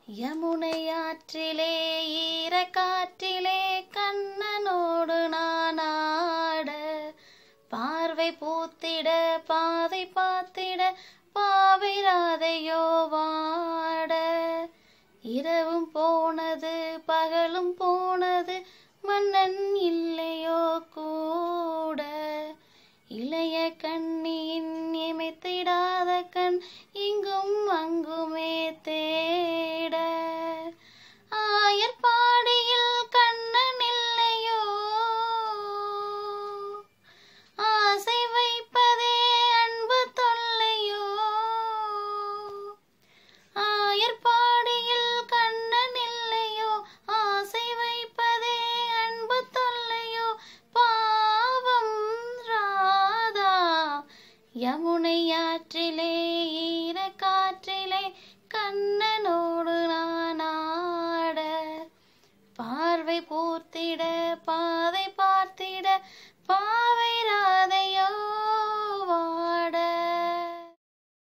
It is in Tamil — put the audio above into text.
யமுனை ஆற்றிலே ஈரக்காற்றிலே கண்ணனோடு நான் ஆட பார்வை பூத்திட பாதை பார்த்திட பாவிராதையோ வாட இரவும் போனது பகலும் போனது மன்னன் இல்லையோ கூட இளைய கண்ணியின் இமைத்திடாத கண் இங்கும் அங்குமே தேட ஆயர்பாடியில் கண்ணன் இல்லையோ ஆசை வைப்பதே அன்பு தொல்லையோ ஆயர்பாடியில் கண்ணன் இல்லையோ ஆசை வைப்பதே அன்பு தொல்லையோ பாவம் ராதா யமுனை ஆற்றிலே ஈரக்காற்றிலே கண்ணனோடு நான் ஆட பார்வை பூத்திட பாதை பார்த்திட